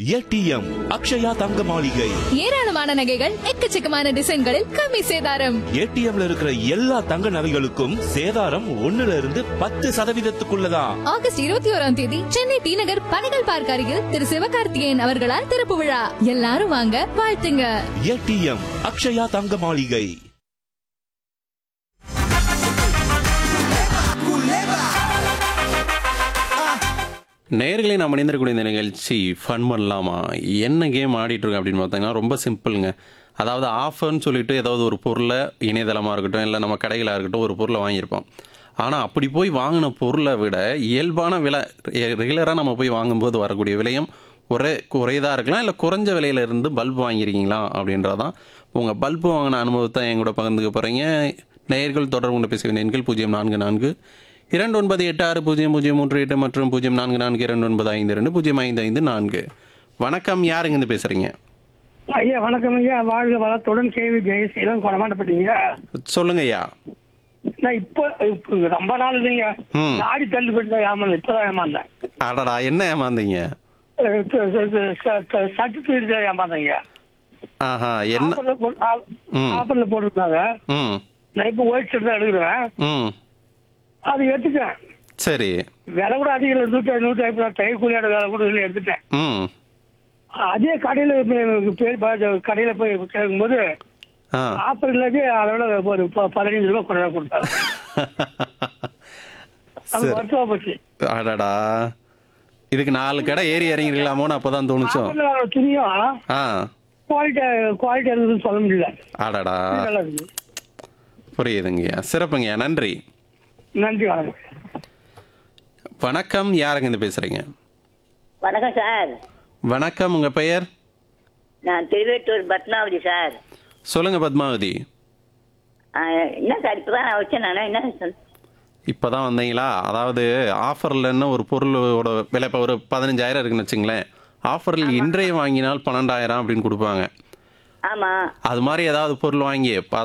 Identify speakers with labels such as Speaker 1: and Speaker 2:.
Speaker 1: ATM Akshaya தங்க மாளிகை
Speaker 2: ஏராளமான நகைகள் எக்கச்சக்கமான டிசைன்களில் கம்மி சேதாரம்
Speaker 1: ஏடிஎம்ல இருக்கிற எல்லா தங்க நகைகளுக்கும் சேதாரம் ஒண்ணுல இருந்து பத்து சதவீதத்துக்குள்ளதான்
Speaker 2: ஆகஸ்ட் இருபத்தி ஓராம் தேதி சென்னை டி நகர் பனைகள் பார்க் அருகில் திரு சிவகார்த்திகேயன் அவர்களால் திறப்பு விழா எல்லாரும் வாங்க வாழ்த்துங்க
Speaker 1: ஏடிஎம் அக்ஷயா தங்க மாளிகை
Speaker 3: நேர்களை நாம் இணைந்திருக்கக்கூடிய இந்த நிகழ்ச்சி ஃபன் பண்ணலாமா என்ன கேம் ஆடிட்டு இருக்கோம் அப்படின்னு பார்த்தீங்கன்னா ரொம்ப சிம்பிளுங்க அதாவது ஆஃபர்னு சொல்லிட்டு ஏதாவது ஒரு பொருளை இணையதளமாக இருக்கட்டும் இல்லை நம்ம கடைகளாக இருக்கட்டும் ஒரு பொருளை வாங்கியிருப்போம் ஆனால் அப்படி போய் வாங்கின பொருளை விட இயல்பான விலை ரெகுலராக நம்ம போய் வாங்கும்போது வரக்கூடிய விலையும் ஒரே குறையதாக இருக்கலாம் இல்லை குறைஞ்ச விலையில இருந்து பல்ப் வாங்கியிருக்கீங்களா அப்படின்றதான் உங்கள் பல்பு வாங்கின அனுபவத்தை என் கூட பகிர்ந்துக்க போகிறீங்க நேயர்கள் தொடர்பு கொண்டு பேச வேண்டிய எண்கள் பூஜ்ஜியம் நான்கு நான்கு இரண்டு ஒன்பது எட்டு ஆறு பூஜ்ஜியம் பூஜ்ஜியம் மூன்று எட்டு மற்றும் பூஜ்ஜியம் நான்கு நான்கு இரண்டு ஒன்பது ஐந்து ரெண்டு பூஜ்ஜியம் ஐந்து ஐந்து நான்கு வணக்கம் யாருங்கன்னு பேசுகிறீங்க
Speaker 4: ஐயா வணக்கம் ஐயா வாழ்க வளத்துடன் கேவி ஜெயசீலம் கொடமாட்டப்பட்டீங்க
Speaker 3: சொல்லுங்க ஐயா
Speaker 4: நான் இப்போ இப்போ ரொம்ப நாள் இல்லைங்க
Speaker 3: ம்.
Speaker 4: ஆடி தள்ளி போட்டு ஏமாந்தேன் இப்பதான் ஏமாந்தேன்
Speaker 3: அடடா என்ன ஏமாந்தீங்க
Speaker 4: சர்டிஃபிகேட் ஏமாந்தேங்க
Speaker 3: ஆஹா என்ன
Speaker 4: ஆஃபர்ல போட்டு
Speaker 3: ம்.
Speaker 4: ஆஃபர்ல போட்டிருந்தாங்க
Speaker 3: ம்
Speaker 4: நான் இப்போ ஒயிட் ஷர்ட் தான் எடுக்கிறேன்
Speaker 3: ம்
Speaker 4: அது எடுத்துட்டேன்
Speaker 3: சரி
Speaker 4: விலை கூட அதிகம் இல்லை நூற்றி நூற்றி ஐம்பது தை கூலியோட விலை கூட இல்லை எடுத்துட்டேன்
Speaker 3: ம்
Speaker 4: அதே கடையில் பேர் பார்த்து கடையில் போய் கேட்கும்போது
Speaker 3: ஆ
Speaker 4: ஆஃபர் இல்லாத அதோட ஒரு ப- பதினஞ்சு ரூபா குறையா கொடுத்தாங்க அது
Speaker 3: சரி
Speaker 4: வருஷமா போச்சு
Speaker 3: அடடா இதுக்கு நாலு கடை ஏறி இறங்கிடலாமோன்னு அப்பதான் தோணுச்சோம்
Speaker 4: ஆஃபர்ல வர துணியும்
Speaker 3: ஆ
Speaker 4: குவாலிட்டி குவாலிட்டி இருக்குதுன்னு சொல்ல முடியல
Speaker 3: அடடா
Speaker 4: இது நல்லா இருக்குது
Speaker 3: புரியுதுங்கய்யா சிறப்புங்கய்யா நன்றி
Speaker 4: நன்றி வணக்கம்
Speaker 3: வணக்கம் யாருங்க இருந்து பேசுறீங்க
Speaker 5: வணக்கம் சார்
Speaker 3: வணக்கம் உங்க பெயர்
Speaker 5: நான் திருவேட்டூர் பத்மாவதி சார்
Speaker 3: சொல்லுங்க பத்மாவதி
Speaker 5: ஆ, என்ன சார் இப்போ தான் நான் வச்சேன் நான் என்ன சார்
Speaker 3: இப்போதான் வந்தீங்களா அதாவது ஆஃபர்லன்னு ஒரு பொருளோட விலை இப்போ ஒரு பதினஞ்சாயிரம் இருக்குன்னு வச்சுங்களேன் ஆஃபரில் இன்றைய வாங்கினால் பன்னெண்டாயிரம் அப்படின்னு கொடுப்பாங்க
Speaker 5: ஆமாம்
Speaker 3: அது மாதிரி ஏதாவது பொருள் வாங்கி